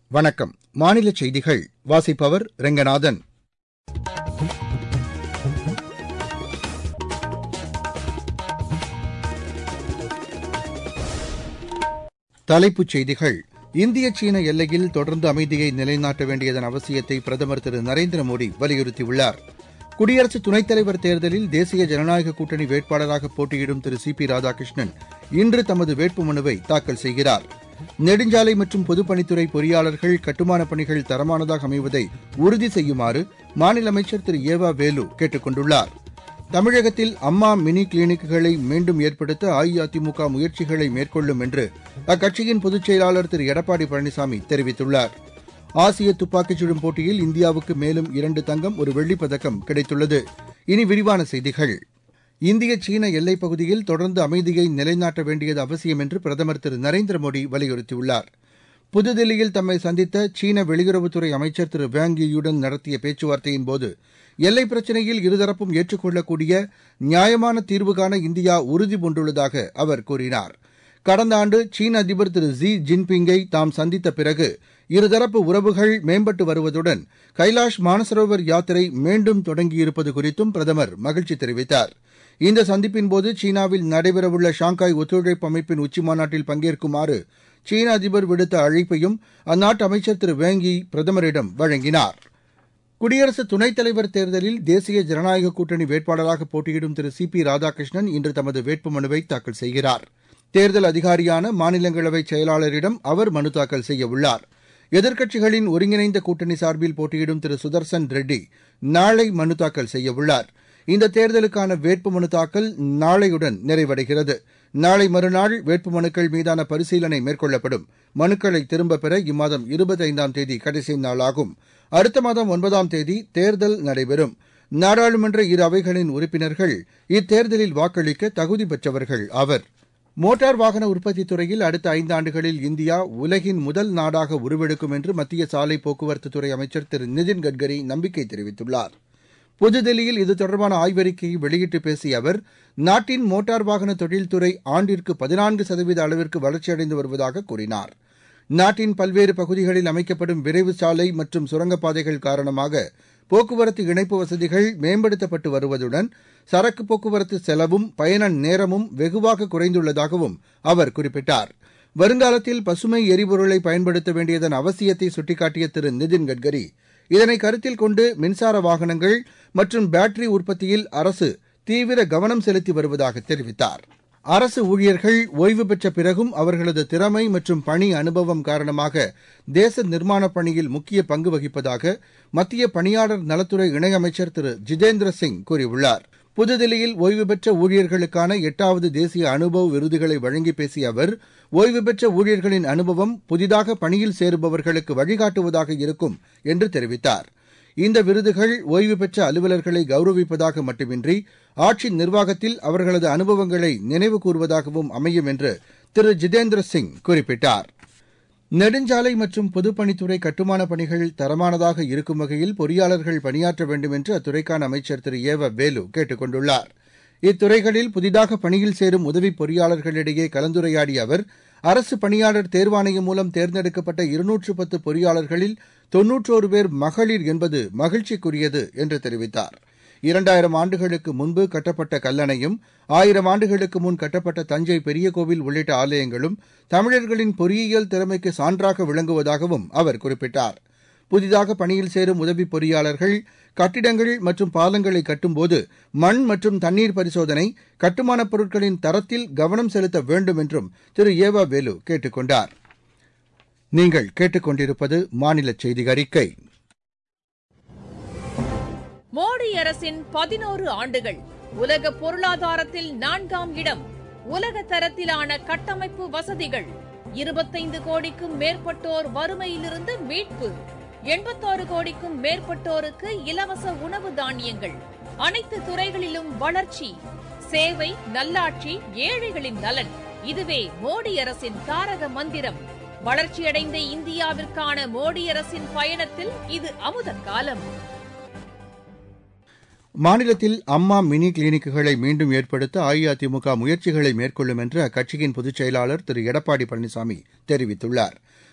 வணக்கம் மாநில செய்திகள் வாசிப்பவர் ரெங்கநாதன் தலைப்புச் செய்திகள் இந்திய சீன எல்லையில் தொடர்ந்து அமைதியை நிலைநாட்ட வேண்டியதன் அவசியத்தை பிரதமர் திரு நரேந்திர மோடி வலியுறுத்தியுள்ளார் குடியரசு துணைத் தலைவர் தேர்தலில் தேசிய ஜனநாயக கூட்டணி வேட்பாளராக போட்டியிடும் திரு சி பி ராதாகிருஷ்ணன் இன்று தமது வேட்புமனுவை தாக்கல் செய்கிறார் நெடுஞ்சாலை மற்றும் பொதுப்பணித்துறை பொறியாளர்கள் கட்டுமானப் பணிகள் தரமானதாக அமைவதை உறுதி செய்யுமாறு மாநில அமைச்சர் திரு ஏவா வேலு கேட்டுக் கொண்டுள்ளார் தமிழகத்தில் அம்மா மினி கிளினிக்குகளை மீண்டும் ஏற்படுத்த அஇஅதிமுக முயற்சிகளை மேற்கொள்ளும் என்று அக்கட்சியின் பொதுச் செயலாளர் திரு எடப்பாடி பழனிசாமி தெரிவித்துள்ளார் ஆசிய துப்பாக்கிச் சுடும் போட்டியில் இந்தியாவுக்கு மேலும் இரண்டு தங்கம் ஒரு வெள்ளிப் பதக்கம் கிடைத்துள்ளது இனி விரிவான செய்திகள் இந்திய சீன எல்லைப் பகுதியில் தொடர்ந்து அமைதியை நிலைநாட்ட வேண்டியது அவசியம் என்று பிரதமர் திரு நரேந்திர மோடி வலியுறுத்தியுள்ளார் புதுதில்லியில் தம்மை சந்தித்த சீன வெளியுறவுத்துறை அமைச்சர் திரு வேங் யுடன் நடத்திய பேச்சுவார்த்தையின்போது எல்லைப் பிரச்சினையில் இருதரப்பும் ஏற்றுக்கொள்ளக்கூடிய நியாயமான தீர்வு காண இந்தியா உறுதி பூண்டுள்ளதாக அவர் கூறினார் கடந்த ஆண்டு சீன அதிபர் திரு ஜி ஜின்பிங்கை தாம் சந்தித்த பிறகு இருதரப்பு உறவுகள் மேம்பட்டு வருவதுடன் கைலாஷ் மானசரோவர் யாத்திரை மீண்டும் தொடங்கியிருப்பது குறித்தும் பிரதமர் மகிழ்ச்சி தெரிவித்தார் இந்த சந்திப்பின்போது சீனாவில் நடைபெறவுள்ள ஷாங்காய் ஒத்துழைப்பு அமைப்பின் உச்சிமாநாட்டில் பங்கேற்குமாறு சீன அதிபர் விடுத்த அழைப்பையும் அந்நாட்டு அமைச்சர் திரு வேங்கி பிரதமரிடம் வழங்கினார் குடியரசு துணைத் தலைவர் தேர்தலில் தேசிய ஜனநாயக கூட்டணி வேட்பாளராக போட்டியிடும் திரு சி பி ராதாகிருஷ்ணன் இன்று தமது வேட்புமனுவை தாக்கல் செய்கிறார் தேர்தல் அதிகாரியான மாநிலங்களவை செயலாளரிடம் அவர் மனு தாக்கல் செய்ய உள்ளார் எதிர்க்கட்சிகளின் ஒருங்கிணைந்த கூட்டணி சார்பில் போட்டியிடும் திரு சுதர்சன் ரெட்டி நாளை மனு தாக்கல் செய்ய உள்ளார் இந்த தேர்தலுக்கான வேட்புமனு தாக்கல் நாளையுடன் நிறைவடைகிறது நாளை மறுநாள் வேட்புமனுக்கள் மீதான பரிசீலனை மேற்கொள்ளப்படும் மனுக்களை திரும்பப் பெற இம்மாதம் இருபத்தைந்தாம் தேதி கடைசி நாளாகும் அடுத்த மாதம் ஒன்பதாம் தேதி தேர்தல் நடைபெறும் நாடாளுமன்ற இரு அவைகளின் உறுப்பினர்கள் இத்தேர்தலில் வாக்களிக்க தகுதி பெற்றவர்கள் அவர் மோட்டார் வாகன உற்பத்தித் துறையில் அடுத்த ஐந்தாண்டுகளில் இந்தியா உலகின் முதல் நாடாக உருவெடுக்கும் என்று மத்திய சாலை போக்குவரத்துத்துறை அமைச்சர் திரு நிதின் கட்கரி நம்பிக்கை தெரிவித்துள்ளார் புதுதில்லியில் இது தொடர்பான ஆய்வறிக்கையை வெளியிட்டு பேசிய அவர் நாட்டின் மோட்டார் வாகன தொழில்துறை ஆண்டிற்கு பதினான்கு சதவீத அளவிற்கு வளர்ச்சியடைந்து வருவதாக கூறினார் நாட்டின் பல்வேறு பகுதிகளில் அமைக்கப்படும் விரைவு சாலை மற்றும் சுரங்கப்பாதைகள் காரணமாக போக்குவரத்து இணைப்பு வசதிகள் மேம்படுத்தப்பட்டு வருவதுடன் சரக்கு போக்குவரத்து செலவும் பயண நேரமும் வெகுவாக குறைந்துள்ளதாகவும் அவர் குறிப்பிட்டார் வருங்காலத்தில் பசுமை எரிபொருளை பயன்படுத்த வேண்டியதன் அவசியத்தை சுட்டிக்காட்டிய திரு நிதின் கட்கரி இதனை கருத்தில் கொண்டு மின்சார வாகனங்கள் மற்றும் பேட்டரி உற்பத்தியில் அரசு தீவிர கவனம் செலுத்தி வருவதாக தெரிவித்தார் அரசு ஊழியர்கள் ஓய்வு பெற்ற பிறகும் அவர்களது திறமை மற்றும் பணி அனுபவம் காரணமாக தேச நிர்மாணப் பணியில் முக்கிய பங்கு வகிப்பதாக மத்திய பணியாளர் நலத்துறை இணையமைச்சர் திரு ஜிதேந்திர சிங் கூறியுள்ளார் புதுதில்லியில் ஓய்வு பெற்ற ஊழியர்களுக்கான எட்டாவது தேசிய அனுபவ விருதுகளை வழங்கி பேசிய அவர் ஓய்வு பெற்ற ஊழியர்களின் அனுபவம் புதிதாக பணியில் சேருபவர்களுக்கு வழிகாட்டுவதாக இருக்கும் என்று தெரிவித்தார் இந்த விருதுகள் ஓய்வு பெற்ற அலுவலர்களை கௌரவிப்பதாக மட்டுமின்றி ஆட்சி நிர்வாகத்தில் அவர்களது அனுபவங்களை நினைவு கூறுவதாகவும் அமையும் என்று திரு ஜிதேந்திர சிங் குறிப்பிட்டார் நெடுஞ்சாலை மற்றும் பொதுப்பணித்துறை கட்டுமானப் பணிகள் தரமானதாக இருக்கும் வகையில் பொறியாளர்கள் பணியாற்ற வேண்டும் என்று அத்துறைக்கான அமைச்சர் திரு ஏவ வேலு கேட்டுக் கொண்டுள்ளார் இத்துறைகளில் புதிதாக பணியில் சேரும் உதவி பொறியாளர்களிடையே கலந்துரையாடிய அவர் அரசு பணியாளர் தேர்வாணையம் மூலம் தேர்ந்தெடுக்கப்பட்ட இருநூற்று பத்து பொறியாளர்களில் தொன்னூற்றோரு பேர் மகளிர் என்பது மகிழ்ச்சிக்குரியது என்று தெரிவித்தார் இரண்டாயிரம் ஆண்டுகளுக்கு முன்பு கட்டப்பட்ட கல்லணையும் ஆயிரம் ஆண்டுகளுக்கு முன் கட்டப்பட்ட தஞ்சை பெரிய கோவில் உள்ளிட்ட ஆலயங்களும் தமிழர்களின் பொறியியல் திறமைக்கு சான்றாக விளங்குவதாகவும் அவர் குறிப்பிட்டார் புதிதாக பணியில் சேரும் உதவி பொறியாளர்கள் கட்டிடங்கள் மற்றும் பாலங்களை கட்டும்போது மண் மற்றும் தண்ணீர் பரிசோதனை கட்டுமானப் பொருட்களின் தரத்தில் கவனம் செலுத்த வேண்டும் என்றும் திரு ஏவா வேலு கேட்டுக் கொண்டார் நீங்கள் கேட்டுக்கொண்டிருப்பது மாநில செய்தி அறிக்கை மோடி அரசின் பதினோரு ஆண்டுகள் உலக பொருளாதாரத்தில் நான்காம் இடம் உலக தரத்திலான கட்டமைப்பு வசதிகள் இருபத்தைந்து கோடிக்கும் மேற்பட்டோர் வறுமையிலிருந்து மீட்பு எண்பத்தாறு கோடிக்கும் மேற்பட்டோருக்கு இலவச உணவு தானியங்கள் அனைத்து துறைகளிலும் வளர்ச்சி சேவை நல்லாட்சி ஏழைகளின் நலன் இதுவே மோடி அரசின் தாரக மந்திரம் வளர்ச்சியடைந்த இந்தியாவிற்கான மோடி அரசின் பயணத்தில் இது அமுத காலம் மாநிலத்தில் அம்மா மினி கிளினிக்குகளை மீண்டும் ஏற்படுத்த அஇஅதிமுக முயற்சிகளை மேற்கொள்ளும் என்று அக்கட்சியின் பொதுச் செயலாளர் திரு எடப்பாடி பழனிசாமி தெரிவித்துள்ளார்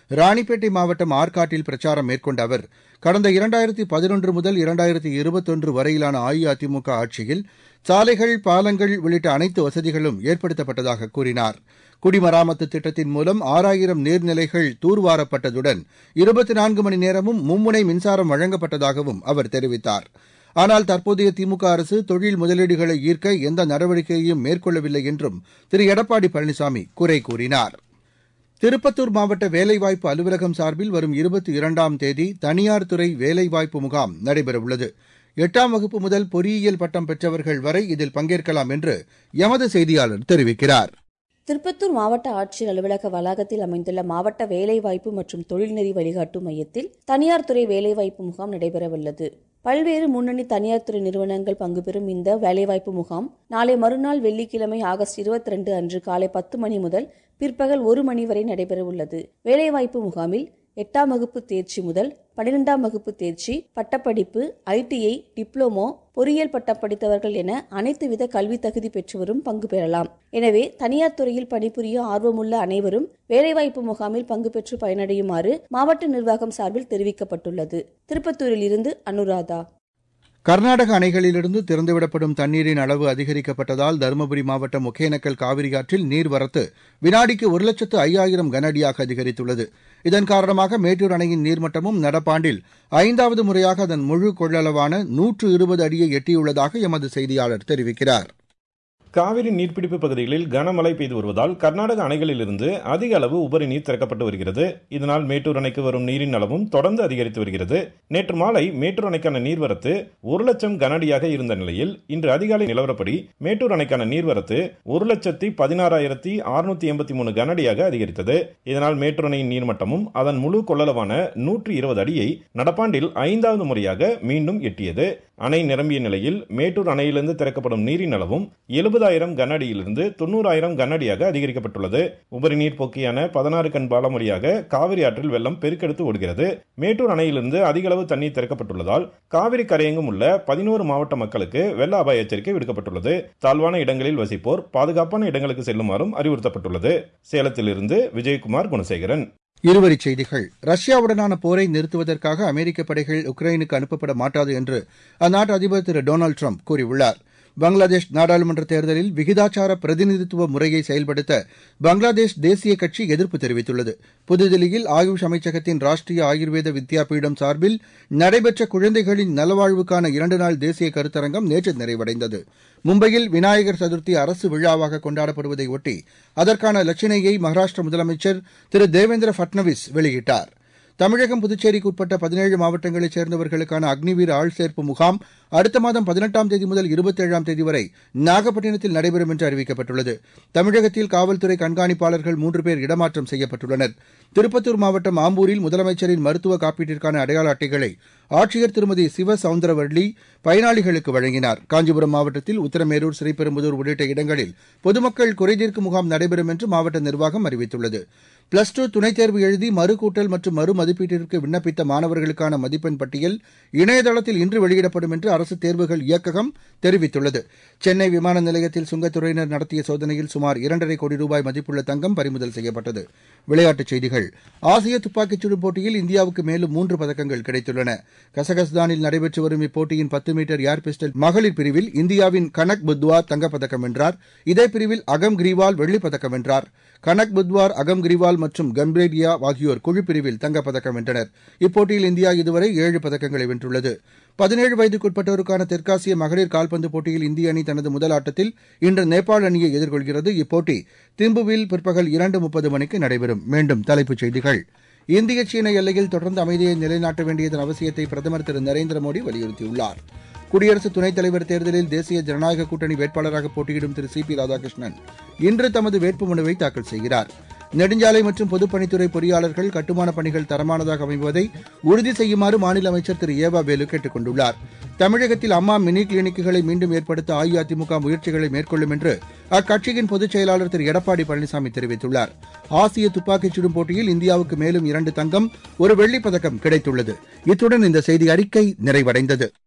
ராணிப்பேட்டை மாவட்டம் ஆற்காட்டில் பிரச்சாரம் மேற்கொண்ட அவர் கடந்த இரண்டாயிரத்தி பதினொன்று முதல் இரண்டாயிரத்தி இருபத்தொன்று வரையிலான அஇஅதிமுக ஆட்சியில் சாலைகள் பாலங்கள் உள்ளிட்ட அனைத்து வசதிகளும் ஏற்படுத்தப்பட்டதாக கூறினார் குடிமராமத்து திட்டத்தின் மூலம் ஆறாயிரம் நீர்நிலைகள் தூர்வாரப்பட்டதுடன் இருபத்தி நான்கு மணி நேரமும் மும்முனை மின்சாரம் வழங்கப்பட்டதாகவும் அவர் தெரிவித்தார் ஆனால் தற்போதைய திமுக அரசு தொழில் முதலீடுகளை ஈர்க்க எந்த நடவடிக்கையையும் மேற்கொள்ளவில்லை என்றும் திரு எடப்பாடி பழனிசாமி குறை கூறினார் திருப்பத்தூர் மாவட்ட வேலைவாய்ப்பு அலுவலகம் சார்பில் வரும் இருபத்தி இரண்டாம் தேதி தனியார் துறை வேலைவாய்ப்பு முகாம் நடைபெறவுள்ளது எட்டாம் வகுப்பு முதல் பொறியியல் பட்டம் பெற்றவர்கள் வரை இதில் பங்கேற்கலாம் என்று எமது செய்தியாளர் தெரிவிக்கிறார் திருப்பத்தூர் மாவட்ட ஆட்சியர் அலுவலக வளாகத்தில் அமைந்துள்ள மாவட்ட வேலைவாய்ப்பு மற்றும் தொழில்நெறி வழிகாட்டு மையத்தில் தனியார் துறை வேலைவாய்ப்பு முகாம் நடைபெறவுள்ளது பல்வேறு முன்னணி தனியார் துறை நிறுவனங்கள் பங்கு பெறும் இந்த வேலைவாய்ப்பு முகாம் நாளை மறுநாள் வெள்ளிக்கிழமை ஆகஸ்ட் இருபத்தி ரெண்டு அன்று காலை பத்து மணி முதல் பிற்பகல் ஒரு மணி வரை நடைபெறவுள்ளது வேலைவாய்ப்பு முகாமில் எட்டாம் வகுப்பு தேர்ச்சி முதல் பனிரெண்டாம் வகுப்பு தேர்ச்சி பட்டப்படிப்பு ஐடிஐ டிப்ளமோ பொறியியல் பட்டம் படித்தவர்கள் என அனைத்து வித கல்வி தகுதி பெற்றவரும் பங்கு பெறலாம் எனவே தனியார் துறையில் பணிபுரிய ஆர்வமுள்ள அனைவரும் வேலைவாய்ப்பு முகாமில் பங்கு பெற்று பயனடையுமாறு மாவட்ட நிர்வாகம் சார்பில் தெரிவிக்கப்பட்டுள்ளது திருப்பத்தூரில் இருந்து அனுராதா கர்நாடக அணைகளிலிருந்து திறந்துவிடப்படும் தண்ணீரின் அளவு அதிகரிக்கப்பட்டதால் தருமபுரி மாவட்டம் ஒகேனக்கல் காவிரி ஆற்றில் நீர்வரத்து வினாடிக்கு ஒரு லட்சத்து ஐயாயிரம் கன அடியாக அதிகரித்துள்ளது இதன் காரணமாக மேட்டூர் அணையின் நீர்மட்டமும் நடப்பாண்டில் ஐந்தாவது முறையாக அதன் முழு கொள்ளளவான நூற்று இருபது அடியை எட்டியுள்ளதாக எமது செய்தியாளர் தெரிவிக்கிறார் காவிரி நீர்பிடிப்பு பகுதிகளில் கனமழை பெய்து வருவதால் கர்நாடக அணைகளிலிருந்து அதிக அளவு உபரி நீர் திறக்கப்பட்டு வருகிறது இதனால் மேட்டூர் அணைக்கு வரும் நீரின் அளவும் தொடர்ந்து அதிகரித்து வருகிறது நேற்று மாலை மேட்டூர் அணைக்கான நீர்வரத்து ஒரு லட்சம் கனஅடியாக இருந்த நிலையில் இன்று அதிகாலை நிலவரப்படி மேட்டூர் அணைக்கான நீர்வரத்து ஒரு லட்சத்தி பதினாறாயிரத்தி அறுநூத்தி எண்பத்தி மூணு கனஅடியாக அதிகரித்தது இதனால் மேட்டூர் அணையின் நீர்மட்டமும் அதன் முழு கொள்ளளவான நூற்றி இருபது அடியை நடப்பாண்டில் ஐந்தாவது முறையாக மீண்டும் எட்டியது அணை நிரம்பிய நிலையில் மேட்டூர் அணையிலிருந்து திறக்கப்படும் நீரின் அளவும் எழுபதாயிரம் கனஅடியிலிருந்து தொண்ணூறாயிரம் கனஅடியாக அதிகரிக்கப்பட்டுள்ளது உபரி நீர் போக்கியான பதினாறு கண் பாலம் வழியாக காவிரி ஆற்றில் வெள்ளம் பெருக்கெடுத்து ஓடுகிறது மேட்டூர் அணையிலிருந்து அதிக அளவு தண்ணீர் திறக்கப்பட்டுள்ளதால் காவிரி கரையெங்கும் உள்ள பதினோரு மாவட்ட மக்களுக்கு வெள்ள அபாய எச்சரிக்கை விடுக்கப்பட்டுள்ளது தாழ்வான இடங்களில் வசிப்போர் பாதுகாப்பான இடங்களுக்கு செல்லுமாறும் அறிவுறுத்தப்பட்டுள்ளது சேலத்திலிருந்து விஜயகுமார் குணசேகரன் இருவரிச் செய்திகள் ரஷ்யாவுடனான போரை நிறுத்துவதற்காக அமெரிக்க படைகள் உக்ரைனுக்கு அனுப்பப்பட மாட்டாது என்று அந்நாட்டு அதிபர் திரு டொனால்டு ட்ரம்ப் கூறியுள்ளார் பங்களாதேஷ் நாடாளுமன்ற தேர்தலில் விகிதாச்சார பிரதிநிதித்துவ முறையை செயல்படுத்த பங்களாதேஷ் தேசிய கட்சி எதிர்ப்பு தெரிவித்துள்ளது புதுதில்லியில் ஆயுஷ் அமைச்சகத்தின் ராஷ்டிரிய ஆயுர்வேத வித்யாபீடம் சார்பில் நடைபெற்ற குழந்தைகளின் நலவாழ்வுக்கான இரண்டு நாள் தேசிய கருத்தரங்கம் நேற்று நிறைவடைந்தது மும்பையில் விநாயகர் சதுர்த்தி அரசு விழாவாக கொண்டாடப்படுவதை ஒட்டி அதற்கான லட்சணையை மகாராஷ்டிர முதலமைச்சர் திரு தேவேந்திர பட்னவிஸ் வெளியிட்டார் தமிழகம் புதுச்சேரிக்கு உட்பட்ட பதினேழு மாவட்டங்களைச் சேர்ந்தவர்களுக்கான அக்னிவீர் ஆள் சேர்ப்பு முகாம் அடுத்த மாதம் பதினெட்டாம் தேதி முதல் இருபத்தேழாம் தேதி வரை நாகப்பட்டினத்தில் நடைபெறும் என்று அறிவிக்கப்பட்டுள்ளது தமிழகத்தில் காவல்துறை கண்காணிப்பாளர்கள் மூன்று பேர் இடமாற்றம் செய்யப்பட்டுள்ளனர் திருப்பத்தூர் மாவட்டம் ஆம்பூரில் முதலமைச்சரின் மருத்துவ காப்பீட்டிற்கான அடையாள அட்டைகளை ஆட்சியர் திருமதி சிவ சவுந்தரவள்ளி பயனாளிகளுக்கு வழங்கினார் காஞ்சிபுரம் மாவட்டத்தில் உத்தரமேரூர் ஸ்ரீபெரும்புதூர் உள்ளிட்ட இடங்களில் பொதுமக்கள் குறைதீர்க்கும் முகாம் நடைபெறும் என்று மாவட்ட நிர்வாகம் அறிவித்துள்ளது பிளஸ் டூ துணைத் தேர்வு எழுதி மறுகூட்டல் மற்றும் மறு மதிப்பீட்டிற்கு விண்ணப்பித்த மாணவர்களுக்கான மதிப்பெண் பட்டியல் இணையதளத்தில் இன்று வெளியிடப்படும் என்று அரசு தேர்வுகள் இயக்ககம் தெரிவித்துள்ளது சென்னை விமான நிலையத்தில் சுங்கத்துறையினர் நடத்திய சோதனையில் சுமார் இரண்டரை கோடி ரூபாய் மதிப்புள்ள தங்கம் பறிமுதல் செய்யப்பட்டது விளையாட்டுச் செய்திகள் ஆசிய துப்பாக்கிச் சுடும் போட்டியில் இந்தியாவுக்கு மேலும் மூன்று பதக்கங்கள் கிடைத்துள்ளன கசகஸ்தானில் நடைபெற்று வரும் இப்போட்டியின் பத்து மீட்டர் ஏர் பிஸ்டல் மகளிர் பிரிவில் இந்தியாவின் கனக் புத்வார் தங்கப்பதக்கம் வென்றார் இதே பிரிவில் அகம் கிரிவால் வெள்ளிப் பதக்கம் வென்றார் கனக் புத்வார் அகம் கிரிவால் மற்றும் கம்பேரியா ஆகியோர் குழு பிரிவில் தங்கப்பதக்கம் வென்றனர் இப்போட்டியில் இந்தியா இதுவரை ஏழு பதக்கங்களை வென்றுள்ளது பதினேழு வயதுக்குட்பட்டோருக்கான தெற்காசிய மகளிர் கால்பந்து போட்டியில் இந்திய அணி தனது முதல் ஆட்டத்தில் இன்று நேபாள் அணியை எதிர்கொள்கிறது இப்போட்டி திம்புவில் பிற்பகல் இரண்டு முப்பது மணிக்கு நடைபெறும் மீண்டும் தலைப்புச் செய்திகள் இந்திய சீன எல்லையில் தொடர்ந்து அமைதியை நிலைநாட்ட வேண்டியதன் அவசியத்தை பிரதமர் திரு நரேந்திர மோடி வலியுறுத்தியுள்ளார் குடியரசு துணைத் தலைவர் தேர்தலில் தேசிய ஜனநாயக கூட்டணி வேட்பாளராக போட்டியிடும் திரு சி பி ராதாகிருஷ்ணன் இன்று தமது வேட்புமனுவை தாக்கல் செய்கிறார் நெடுஞ்சாலை மற்றும் பொதுப்பணித்துறை பொறியாளர்கள் கட்டுமான பணிகள் தரமானதாக அமைவதை உறுதி செய்யுமாறு மாநில அமைச்சர் திரு ஏவா வேலு கேட்டுக் கொண்டுள்ளார் தமிழகத்தில் அம்மா மினி கிளினிக்குகளை மீண்டும் ஏற்படுத்த அஇஅதிமுக முயற்சிகளை மேற்கொள்ளும் என்று அக்கட்சியின் பொதுச் செயலாளர் திரு எடப்பாடி பழனிசாமி தெரிவித்துள்ளார் ஆசிய துப்பாக்கிச் சுடும் போட்டியில் இந்தியாவுக்கு மேலும் இரண்டு தங்கம் ஒரு வெள்ளிப் பதக்கம் கிடைத்துள்ளது இத்துடன் இந்த செய்தி அறிக்கை நிறைவடைந்தது